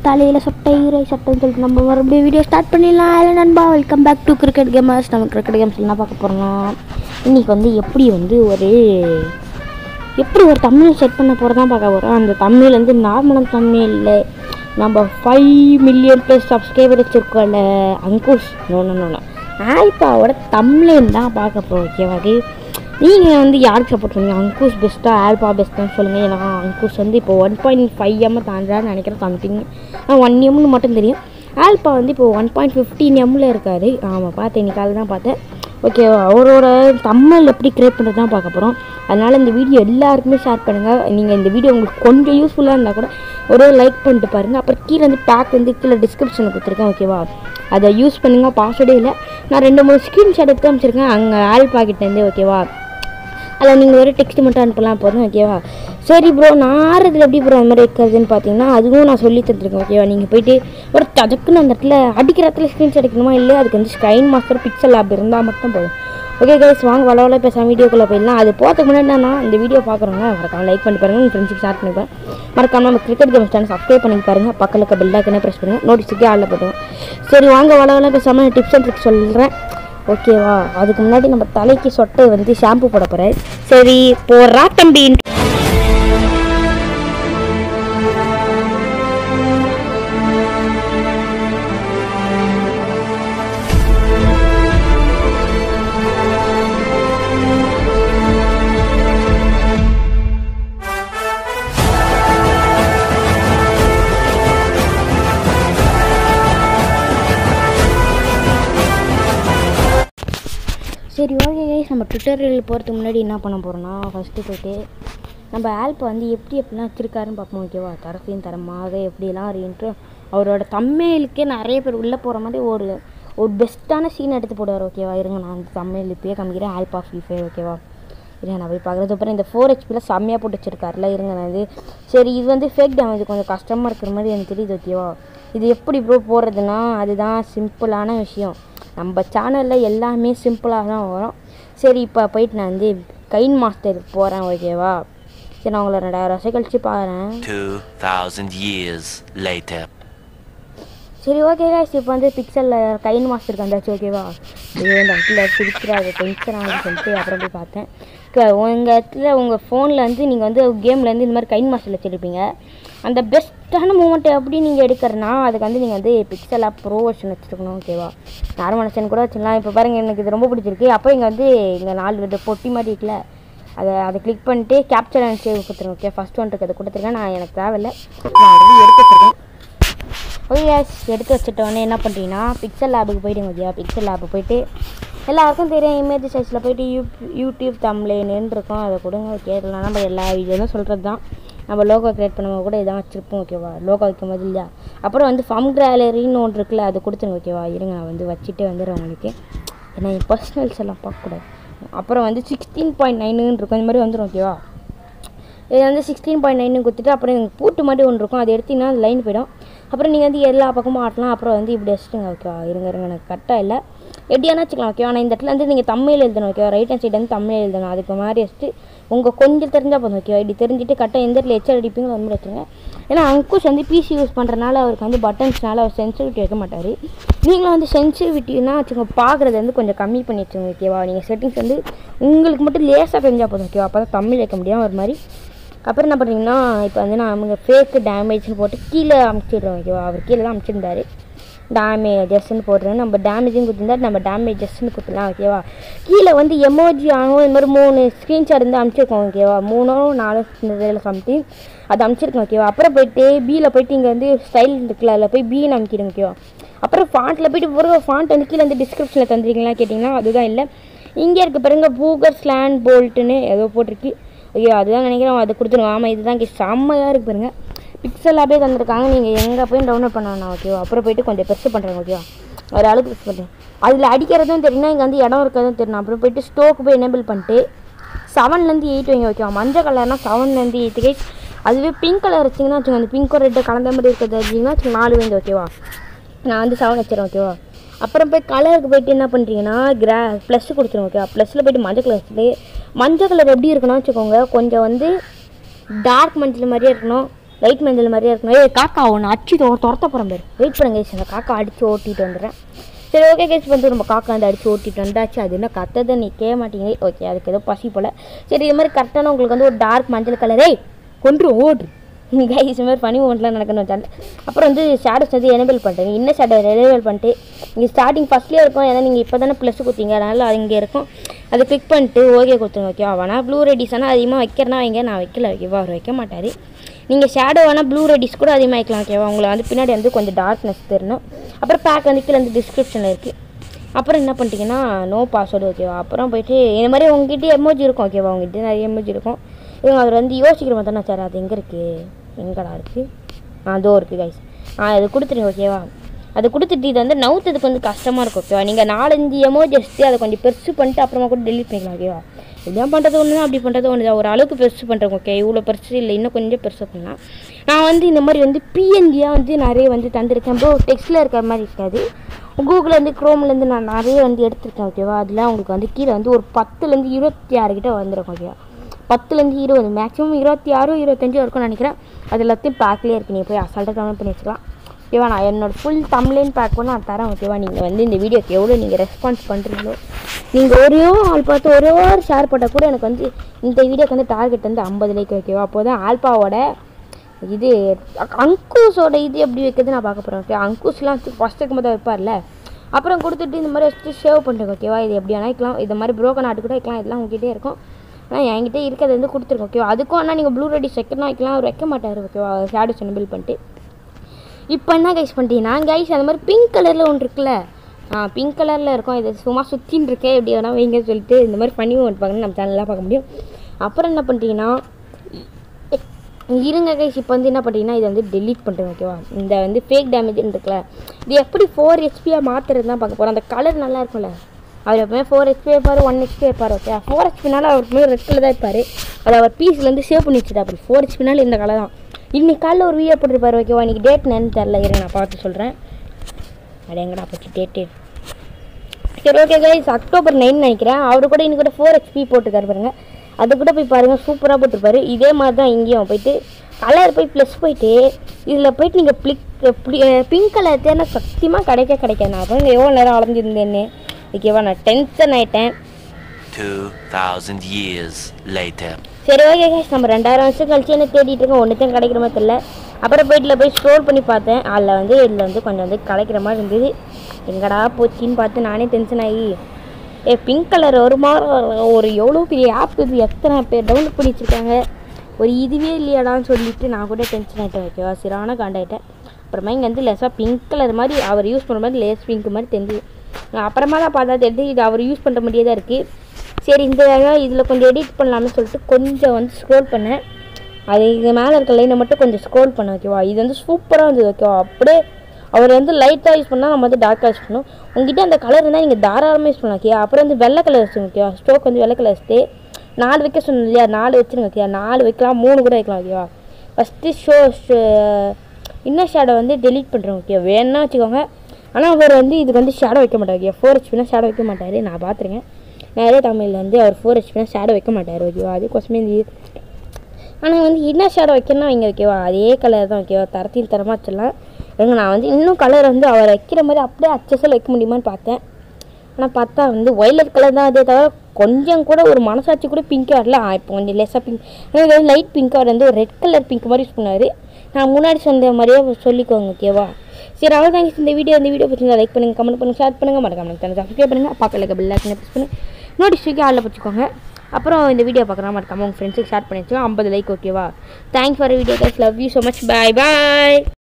தலையில் சொட்டை ஈரை சட்டைன்னு சொல்லிட்டு நம்ம மறுபடியும் வீடியோ ஸ்டார்ட் பண்ணிடலாம் ஹலோ நண்பா welcome back to cricket gamers நம்ம கிரிக்கெட் கேம்ஸ் என்ன பார்க்க போகிறோம்னா இன்றைக்கி வந்து எப்படி வந்து ஒரு எப்படி ஒரு தமிழ் செட் பண்ண போகிறதான் பார்க்க போகிறோம் அந்த தமிழ் வந்து நார்மலான தமிழ் இல்லை நம்ம ஃபைவ் மில்லியன் ப்ளஸ் சப்ஸ்கிரைபர் வச்சுருக்கோம்ல அங்குஷ் நோன்னு நோன்னு ஆல்பாவோட தமிழன் தான் பார்க்க போகிறோம் ஓகேவா அது நீங்கள் வந்து யாருக்கு சப்போர்ட் பண்ணுவீங்க அங்குஷ் பெஸ்ட்டாக ஆல்பா பெஸ்ட்டான்னு சொல்லுங்கள் ஏன்னா அங்குஷ் வந்து இப்போ ஒன் பாயிண்ட் ஃபைவ் எம் தாண்டான்னு நினைக்கிறேன் சம்திங் ஒன் எம்னு மட்டும் தெரியும் ஆல்பா வந்து இப்போ ஒன் பாயிண்ட் ஃபிஃப்டீன் எம்மில் இருக்கார் ஆமாம் பார்த்தேன் இன்னைக்கு காலையில் தான் பார்த்தேன் ஓகே அவரோட தமிழ் எப்படி கிரியேட் பண்ணுறது தான் பார்க்க போகிறோம் அதனால் இந்த வீடியோ எல்லாருக்குமே ஷேர் பண்ணுங்கள் நீங்கள் இந்த வீடியோ உங்களுக்கு கொஞ்சம் யூஸ்ஃபுல்லாக இருந்தால் கூட ஒரே லைக் பண்ணிட்டு பாருங்கள் அப்புறம் கீழே வந்து பேக் வந்து கீழே டிஸ்கிரிப்ஷனில் கொடுத்துருக்கேன் ஓகேவா அதை யூஸ் பண்ணுங்கள் பாஸ்வேர்டே இல்லை நான் ரெண்டு மூணு ஸ்க்ரீன்ஷாட் எடுத்து அமைச்சிருக்கேன் அங்கே ஆல்பா கிட்டேருந்து ஓகேவா அதில் நீங்கள் ஒரு டெக்ஸ்ட் மட்டும் அனுப்பலாம் போதும் ஓகேவா சரி ப்ரோ நான் ஆறுறதுல எப்படி ப்ரோ அந்த மாதிரி இருக்கிறதுன்னு பார்த்தீங்கன்னா அதுவும் நான் சொல்லி தந்துருக்கேன் ஓகேவா நீங்கள் போயிட்டு ஒரு தஜக்குன்னு அந்த இடத்துல அடிக்கிற இடத்துல ஸ்க்ரீன்ஷாட் எடுக்கணுமா இல்லை அதுக்கு வந்து ஸ்கைன் மாஸ்டர் பிக்சல் ஆப் இருந்தால் மட்டும் போதும் ஓகே கைஸ் வாங்க வளவல பேசாம வீடியோக்குள்ளே போயிடலாம் அது போகிறதுக்கு முன்னாடி நான் இந்த வீடியோ பார்க்குறவங்க மறக்காம லைக் பண்ணி பாருங்கள் உங்கள் ஃப்ரெண்ட்ஸுக்கு ஷேர் பண்ணி பாருங்க மறக்காம நம்ம கிரிக்கெட் கேம் சேனல் சப்ஸ்கிரைப் பண்ணி பாருங்க பக்கத்தில் இருக்க பெல் ஐக்கனே ப்ரெஸ் பண்ணுங்கள் நோட்டிஸுக்கே ஆளில் போட்டுருவோம் சரி வாங்க வளவல பேசாமல் டிப்ஸ் அண்ட் ட்ரிக்ஸ் சொல்கிறேன் ஓகேவா அதுக்கு முன்னாடி நம்ம தலைக்கு சொட்டை வந்து ஷாம்பு போட போகிறேன் சரி போடுறா தம்பி சரி ஓகே கைஸ் நம்ம ட்விட்டரில் போகிறதுக்கு முன்னாடி என்ன பண்ண போகிறோம்னா ஃபஸ்ட்டு போயிட்டு நம்ம ஆல்பை வந்து எப்படி எப்படிலாம் வச்சுருக்காருன்னு பார்ப்போம் ஓகேவா தரத்தையும் தரமாக எப்படிலாம் அப்படின்ட்டு அவரோட தம்மையிலுக்கே நிறைய பேர் உள்ளே போகிற மாதிரி ஒரு ஒரு பெஸ்ட்டான சீன் எடுத்து போடுவார் ஓகேவா இருங்க நான் அந்த தம்மையில் இப்பயே காமிக்கிறேன் ஆல்பா ஃப்ரீ ஃபயர் ஓகேவா இருங்க நான் போய் பார்க்குறது அப்புறம் இந்த ஃபோர் ஹெச்பியில் செம்மையாக போட்டு வச்சிருக்காருல இருங்க நான் இது சரி இது வந்து ஃபேக் டேமேஜ் கொஞ்சம் கஷ்டமாக இருக்கிற மாதிரி எனக்கு தெரியுது ஓகேவா இது எப்படி ப்ரோ போடுறதுன்னா அதுதான் சிம்பிளான விஷயம் நம்ம சேனலில் எல்லாமே சிம்பிளாக தான் வரும் சரி இப்போ போயிட்டு நான் வந்து கைன் மாஸ்டருக்கு போகிறேன் ஓகேவா சரி நான் உங்களை ரெண்டாயிரம் வருஷம் கழிச்சு பார்க்குறேன் 2,000 years later. சரி ஓகே guys இப்போ வந்து பிக்சலில் கைன் மாஸ்டருக்கு வந்தாச்சு ஓகேவா ஐயோ இந்த இடத்துல பிடிக்கிறாரு டென்ஷன் ஆகுதுன்னு சொல்லிட்டு அப்புறம் போய் பார்த்தேன் க- உங்க இடத்துல உங்கள் ஃபோனில் வந்து நீங்கள் வந்து கேமில் வந்து இந்த மாதிரி கைன் மாஸ்டர் வச்சுருப்பீங்க அந்த பெஸ்ட்டான மூமெண்ட் எப்படி நீங்கள் எடுக்கிறனா அதுக்கு வந்து நீங்கள் வந்து பிக்சலாக ப்ரோ வெர்ஷன் வச்சுருக்கணும் ஓகேவா நார்மல் வெர்ஷன் கூட வச்சிடலாம் இப்போ பாருங்கள் எனக்கு இது ரொம்ப பிடிச்சிருக்கு அப்போ இங்கே வந்து இங்கே நாலு ரெண்டு பொட்டி மாதிரி இருக்குல்ல அதை அதை கிளிக் பண்ணிட்டு கேப்சர் அண்ட் சேவ் கொடுத்துருங்க ஓகே ஃபஸ்ட் ஒன் இருக்குது கொடுத்துருக்கேன் நான் எனக்கு தேவையில்லை நான் ஆல்ரெடி எடுத்து வச்சுருக்கேன் ஓகே கேஸ் எடுத்து வச்சுட்டோன்னே என்ன பண்ணுறீங்கன்னா பிக்சல் லேபுக்கு போயிடுங்க ஓகேவா பிக்சல் லேபு போயிட்டு எல்லாருக்கும் தெரியும் இமேஜ் சைஸில் போயிட்டு யூ யூடியூப் தம்ப்ளைன்னு இருக்கும் அதை கொடுங்க ஓகே இதெல்லாம் நம்ம எல்லா வீடியோவும் சொல்கிறது தான் நம்ம லோகோ க்ரியேட் பண்ணும்போது கூட இதான் வச்சுருப்போம் ஓகேவா லோகோ வைக்கும் போது இல்லையா அப்புறம் வந்து ஃபம் கிராலரின்னு ஒன்று இருக்குல்ல அது கொடுத்துருங்க ஓகேவா இருங்க நான் வந்து வச்சுட்டு வந்துடுறேன் உங்களுக்கு ஏன்னா என் பர்சனல்ஸ் எல்லாம் பார்க்கக்கூடாது அப்புறம் வந்து சிக்ஸ்டீன் பாயிண்ட் நைனுன்னு இருக்கும் இந்த மாதிரி வந்துடும் ஓகேவா இது வந்து சிக்ஸ்டீன் பாயிண்ட் நைன் கொடுத்துட்டு அப்புறம் எனக்கு பூட்டு மாதிரி ஒன்று இருக்கும் அதை எடுத்தீங்கன்னா அது லைன் போயிடும் அப்புறம் நீங்கள் வந்து எல்லா பக்கமும் ஆட்டலாம் அப்புறம் வந்து இப்படி வச்சுட்டுங்க ஓகேவா இருங்க இருங்க எனக்கு கரெக்டாக இல்லை எப்படியானா வச்சுக்கலாம் ஓகேவா நான் இந்த இடத்துல வந்து நீங்கள் தமிழ் எழுதணும் ஓகேவா ரைட் ஹேண்ட் சைடு வந்து தமிழ் எழுதணும் அதுக்கு மாதிரி வச்சுட்டு உங்கள் கொஞ்சம் தெரிஞ்சால் போதும் ஓகேவா இப்படி தெரிஞ்சுட்டு கரெக்டாக எந்த இடத்துல எச்சல் அடிப்பீங்களோ அந்த மாதிரி வச்சுருங்க ஏன்னா அங்குஷ் வந்து பிசி யூஸ் பண்ணுறனால அவருக்கு வந்து பட்டன்ஸ்னால அவர் சென்சிட்டிவிட்டி வைக்க மாட்டார் நீங்களும் வந்து சென்சிட்டிவிட்டினா வச்சுக்கோங்க பார்க்குறது வந்து கொஞ்சம் கம்மி பண்ணி வச்சுங்க ஓகேவா நீங்கள் செட்டிங்ஸ் வந்து உங்களுக்கு மட்டும் லேசாக தெரிஞ்சால் போதும் ஓகேவா அப்போ தான் தமிழ் வைக்க முடியும் ஒரு மாதிரி அப்புறம் என்ன பண்ணுறீங்கன்னா இப்போ வந்து நான் அவங்க ஃபேக்கு டேமேஜ்னு போட்டு கீழே அமுச்சிடுறோம் ஓகேவா அவர் கீழே தான் அமுச்சிருந்தாரு டேமேஜஸ்ன்னு போடுறேன் நம்ம டேமேஜும் கொடுத்துருந்தா நம்ம டேமேஜஸ்ன்னு கொடுத்துலாம் ஓகேவா கீழே வந்து எமோஜி ஆகும் இந்த மாதிரி மூணு ஸ்க்ரீன்ஷாட் இருந்து அமுச்சிருக்கோம் ஓகேவா மூணோ நாலோ இதில் சம்திங் அது அமுச்சிருக்கோம் ஓகேவா அப்புறம் போயிட்டு பியில் போயிட்டு இங்கே வந்து ஸ்டைல் இருக்குல்ல அதில் போய் பின்னு அமுக்கிடுங்க ஓகேவா அப்புறம் ஃபாண்ட்டில் போயிட்டு ஒரு ஃபாண்ட் வந்து கீழே வந்து டிஸ்கிரிப்ஷனில் தந்துருக்கீங்களா கேட்டிங்கன்னா அதுதான் இல்லை இங்கே இருக்க பாருங்க பூகர் ஸ்லாண்ட் போல்ட்டுன்னு ஏதோ போட்டிருக்கு ஐயோ அதுதான் நினைக்கிறேன் அதை கொடுத்துருவோம் ஆமாம் இதுதான் இங்கே செம்மையாக இருக்கு பாருங்க பிக்சலாகவே தந்திருக்காங்க நீங்கள் எங்கே போய் டவுன்லோட் பண்ணணும் ஓகேவா அப்புறம் போயிட்டு கொஞ்சம் பெருசு பண்ணுறேங்க ஓகேவா ஒரு அளவுக்கு பெருசு பண்ணுறேன் அதில் அடிக்கிறதும் தெரியும் இங்கே வந்து இடம் இருக்கிறதும் தெரியும் அப்புறம் போயிட்டு ஸ்டோக்கு போய் எனேபிள் பண்ணிட்டு செவன்லேருந்து எயிட் வைங்க ஓகேவா மஞ்சள் கலர்னா செவன்லேருந்து எயிட் கைஸ் அதுவே பிங்க் கலர் வச்சிங்கன்னா வச்சுக்கோங்க அந்த பிங்க்கும் ரெட்டு கலந்த மாதிரி இருக்கிறது வச்சிங்கன்னா வச்சுக்கோங்க நாலு வைங்க ஓகேவா நான் வந்து செவன் வச்சிடறேன் ஓகேவா அப்புறம் போய் கலருக்கு போயிட்டு என்ன பண்ணுறீங்கன்னா கிரா ப்ளஸ் கொடுத்துருங்க ஓகேவா ப்ளஸில் போயிட்டு மஞ்சள் கலர் வச்சுட்டு மஞ்சள் கலர் எப்படி இருக்கணும்னு வச்சுக்கோங்க கொஞ்சம் வந்து டார்க் மஞ்சள் மாதிரியே இருக்கணும் லைட் மஞ்சள் மாதிரியே இருக்கும் ஏய் காக்கா ஒன்று அடிச்சு தொ- துரத்த போகிறேன் பேர் வெயிட் பண்ணுங்க guys, அந்த காக்கா அடித்து ஓட்டிட்டு வந்துடுறேன் சரி ஓகே கேஸ் வந்து நம்ம காக்கா வந்து அடித்து ஓட்டிட்டு வந்தாச்சு அது என்ன கத்ததை நீ கேட்க மாட்டீங்க ஓகே அதுக்கு ஏதோ பசி போல் சரி இது மாதிரி கரெக்டான உங்களுக்கு வந்து ஒரு டார்க் மஞ்சள் கலரே கொன்று ஓடு கைஸ் இது மாதிரி ஃபனி மூமெண்ட்லாம் நடக்கணும் வச்சாங்க அப்புறம் வந்து ஷேடோஸ் வந்து எனேபிள் பண்ணிட்டேங்க இன்னும் ஷேடோ எனேபிள் பண்ணிட்டு நீங்கள் ஸ்டார்டிங் ஃபஸ்ட்லேயே இருக்கும் ஏன்னா நீங்கள் இப்போ தானே ப்ளஸ் கொடுத்தீங்க அதனால் அது இங்கே இருக்கும் அதை கிளிக் பண்ணிட்டு ஓகே கொடுத்துருங்க ஓகேவா வேணா ப்ளூ ரெடிஸ் ஆனால் அதிகமாக வைக்கிறனா வைங்க நான் வைக்கல ஓகேவா அவர் வைக்க மாட்டார் நீங்கள் ஷேடோ வேணால் ப்ளூ ரெடிஸ் கூட அதிகமாக வைக்கலாம் ஓகேவா உங்களை வந்து பின்னாடி வந்து கொஞ்சம் டார்க்னஸ் தெரியணும் அப்புறம் பேக் வந்து கீழே வந்து டிஸ்கிரிப்ஷனில் இருக்குது அப்புறம் என்ன பண்ணிட்டீங்கன்னா நோ பாஸ்வேர்டு ஓகேவா அப்புறம் போயிட்டு இந்த மாதிரி உங்ககிட்ட எமோஜி இருக்கும் ஓகேவா உங்ககிட்ட நிறைய எமோஜி இருக்கும் இவங்க அவர் வந்து யோசிக்கிற மாதிரி தானே சார் அது எங்கே இருக்குது எங்கடா இருக்குது ஆ அதோ இருக்குது கைஸ் ஆ அது கொடுத்துருங்க ஓகேவா அது கொடுத்துட்டு இது வந்து நவுத்ததுக்கு வந்து கஷ்டமாக இருக்கும் ஓகேவா நீங்கள் நாலஞ்சு எமோஜி வச்சுட்டு அதை கொஞ்சம் பெருசு பண்ணிட்டு அப்புறமா கூட டெலிட் பண்ணிக்கலாம் ஓகேவா இப்படிலாம் பண்ணுறது ஒன்று அப்படி பண்ணுறது ஒன்று ஒரு அளவுக்கு பெருசு பண்ணுறேன் ஓகே இவ்வளோ பெருசு இல்லை இன்னும் கொஞ்சம் பெருசு பண்ணலாம் நான் வந்து இந்த மாதிரி வந்து பிஎன்ஜியாக வந்து நிறைய வந்து தந்திருக்கேன் ப்ரோ டெக்ஸ்ட்டில் இருக்கிற மாதிரி இருக்காது கூகுளில் வந்து க்ரோம்லேருந்து நான் நிறைய வந்து எடுத்திருக்கேன் ஓகேவா அதில் உங்களுக்கு வந்து கீழே வந்து ஒரு பத்துலேருந்து இருபத்தி ஆறு கிட்ட வந்துருக்கும் ஓகேவா பத்துலேருந்து இருபது மேக்ஸிமம் இருபத்தி ஆறு இருபத்தஞ்சு இருக்கும்னு நினைக்கிறேன் அது எல்லாத்தையும் பேக்லேயே இருக்கு நீங்கள் போய் அசால்ட்டாக டவுன்லோட் பண்ணி வச்சுக்கலாம் ஓகேவா நான் என்னோட ஃபுல் தமிழ்லைன் பேக் கூட நான் தரேன் ஓகேவா நீங்கள் வந்து இந்த வீடியோக்கு எவ்வளோ நீங்கள் ரெஸ்பான்ஸ் பண்ணுறீங்களோ நீங்கள் ஒரே ஆள் பார்த்து ஒரே ஒரு ஷேர் போட்டால் கூட எனக்கு வந்து இந்த வீடியோக்கு வந்து டார்கெட் வந்து ஐம்பது லைக் ஓகேவா அப்போ தான் ஆல்பாவோட இது அ- அங்குஷோட இது எப்படி வைக்கிறது நான் பார்க்க போகிறேன் ஓகே அங்குஷ்லாம் ஃபஸ்ட் இருக்கும்போது வைப்பார்ல அப்புறம் கொடுத்துட்டு இந்த மாதிரி வச்சுட்டு சேவ் பண்ணுறேன் ஓகேவா இது எப்படி வேணா வைக்கலாம் இது மாதிரி ப்ரோக்கன் ஆட்டு கூட வைக்கலாம் இதெல்லாம் உங்ககிட்டே இருக்கும் ஆனால் என்கிட்ட இருக்கிறது வந்து கொடுத்துருக்கோம் ஓகேவா அதுக்கும் ஆனால் நீங்கள் ப்ளூ ரெடிஸ் வைக்கணும் வைக்கலாம் அவர் வைக்க மாட்டார் ஓகேவா ஷேடோஸ் பில் பண்ணிட்டு இப்போ என்ன கைஸ் பண்ணிட்டீங்கன்னா கைஸ் அந்த மாதிரி பிங்க் கலரில் ஒன்று இருக்குல்ல ஆ பிங்க் கலரில் இருக்கும் இது சும்மா சுற்றின்னு இருக்கே எப்படி வேணா வைங்க சொல்லிட்டு இந்த மாதிரி பண்ணி ஒன்று பார்க்கணும் நம்ம சேனலில் பார்க்க முடியும் அப்புறம் என்ன பண்ணிட்டீங்கன்னா இருங்க கைஸ் இப்போ வந்து என்ன பண்ணிட்டீங்கன்னா இதை வந்து டெலீட் பண்ணுறேன் ஓகேவா இந்த வந்து ஃபேக் டேமேஜ்னு இருக்குல்ல இது எப்படி ஃபோர் ஹெச்பியாக மாற்றுறது தான் பார்க்க போகிறோம் அந்த கலர் நல்லா இருக்கும்ல அவர் எப்பவுமே ஃபோர் ஹெச்பி வைப்பார் ஒன் ஹெச்பி வைப்பார் ஓகே ஃபோர் ஹெச்பினால அவர் எப்பவுமே ரெட் கலர் தான் வைப்பார் அது அவர் பீஸ்லேருந்து சேவ் பண்ணி வச்சுட்டா அப்படி ஃபோர் ஹெச்பினால இந்த கலர் தான் இன்னைக்கு காலைல ஒரு வீடியோ போட்டிருப்பாரு ஓகேவா இன்னைக்கு டேட் என்னன்னு தெரில இருங்க நான் பார்த்து சொல்கிறேன் அட எங்கடா போச்சு டேட்டு சரி ஓகே கைஸ் அக்டோபர் நைன் நினைக்கிறேன் அவரு கூட இன்னைக்கு கூட ஃபோர் ஹெச்பி போட்டுருக்காரு பாருங்க அது கூட போய் பாருங்கள் சூப்பராக போட்டிருப்பாரு இதே மாதிரி தான் இங்கேயும் போயிட்டு கலர் போய் ப்ளஸ் போயிட்டு இதில் போயிட்டு நீங்கள் பிளிக் பிங்க் கலர் தேனா சத்தியமாக கிடைக்க கிடைக்காது நான் பாருங்க எவ்வளோ நேரம் அலைஞ்சிருந்தேன்னு ஓகேவா நான் டென்ஷன் ஆகிட்டேன் 2000 years later. சரி ஓகே கேஷ் நம்ம ரெண்டாயிரம் வருஷம் கழிச்சு என்ன தேடிட்டு இருக்கோம் ஒன்றுத்தையும் கிடைக்கிற மாதிரி தெரியல அப்புறம் போயிட்டுல போய் ஸ்டோர் பண்ணி பார்த்தேன் அதில் வந்து இதில் வந்து கொஞ்சம் வந்து கிடைக்கிற மாதிரி இருந்தது எங்கடா போச்சின்னு பார்த்து நானே டென்ஷன் ஆகி ஏ பிங்க் கலர் ஒரு மாதிரி ஒரு எவ்வளோ பெரிய ஆப் இது எத்தனை பேர் டவுன்லோட் பண்ணி வச்சுருக்காங்க ஒரு இதுவே இல்லையாடான்னு சொல்லிட்டு நான் கூட டென்ஷன் ஆகிட்டேன் ஓகேவா சிறான காண்டாயிட்டேன் அப்புறமா இங்கே வந்து லேசாக பிங்க் கலர் மாதிரி அவர் யூஸ் பண்ணுற மாதிரி லேஸ் பிங்க் மாதிரி தெரிஞ்சுது நான் அப்புறமா தான் பார்த்தா தெரிஞ்சு இது அவர் யூஸ் பண்ணுற மாதிரியே தான் இருக்குது சரி இந்த இதில் கொஞ்சம் எடிட் பண்ணலாம்னு சொல்லிட்டு கொஞ்சம் வந்து ஸ்க்ரோல் பண்ணேன் அது இது மேலே இருக்க லைனை மட்டும் கொஞ்சம் ஸ்க்ரோல் பண்ண ஓகேவா இது வந்து சூப்பராக இருந்தது ஓகேவா அப்படியே அவர் வந்து லைட்டாக யூஸ் பண்ணால் நம்ம வந்து டார்க்காக யூஸ் பண்ணணும் உங்ககிட்ட அந்த கலர் இருந்தால் நீங்கள் தாராளமாக யூஸ் பண்ணலாம் ஓகே அப்புறம் வந்து வெள்ளை கலர் வச்சுருங்க ஓகேவா ஸ்டோக் வந்து வெள்ளை கலர் வச்சுட்டு நாலு வைக்க சொன்னேன் இல்லையா நாலு வச்சுருங்க ஓகேவா நாலு வைக்கலாம் மூணு கூட வைக்கலாம் ஓகேவா ஃபஸ்ட்டு ஷோ இன்னர் ஷேடோ வந்து டெலீட் பண்ணுறேன் ஓகே வேணா வச்சுக்கோங்க ஆனால் அவர் வந்து இதுக்கு வந்து ஷேடோ வைக்க மாட்டார் ஓகே ஃபோர் ஹெச்பினா ஷேடோ வைக்க மாட்டார் நான் பார்த்துருக்கேன் நிறைய தமிழில் வந்து அவர் ஃபோர் ஹெச்பினா ஷேடோ வைக்க மாட்டார் ஓகேவா அது கொஸ்மே இந்த ஆனால் வந்து இன்னர் ஷேடோ வைக்கணும்னா வைங்க ஓகேவா அதே கலர் தான் ஓகேவா தரத்தையும் தரமாக வச்சிடலாம் ஏங்க நான் வந்து இன்னும் கலர் வந்து அவர் வைக்கிற மாதிரி அப்படியே அச்சஸில் வைக்க முடியுமான்னு பார்த்தேன் ஆனால் பார்த்தா வந்து ஒய்லட் கலர் தான் அதே தவிர கொஞ்சம் கூட ஒரு மனசாட்சி கூட பிங்காக வரல ஆ, இப்போ கொஞ்சம் லேசாக பிங்க் எனக்கு வந்து லைட் பிங்க் அவர் வந்து ஒரு ரெட் கலர் பிங்க் மாதிரி யூஸ் பண்ணார் நான் முன்னாடி சொன்ன மாதிரியே சொல்லிக்கோங்க ஓகேவா சரி அவ்வளோ தேங்க்ஸ் இந்த வீடியோ இந்த வீடியோ பிடிச்சிருந்தா லைக் பண்ணுங்கள் கமெண்ட் பண்ணுங்கள் ஷேர் பண்ணுங்கள் மறக்காம சேனல் சப்ஸ்கிரைப் பண்ணுங்கள் பக்கத்தில் பில் லைக்கனை ப்ரெஸ் பண்ணி நோட்டிஃபிகேஷன் ஆளில் பிடிச்சிக்கோங்க அப்புறம் இந்த வீடியோ பார்க்குறா மறக்காம உங்கள் ஃப்ரெண்ட்ஸுக்கு ஷேர் பண்ணி வச்சுக்கோங்க ஐம்பது லைக் ஓகேவா thanks for video guys love you so much bye bye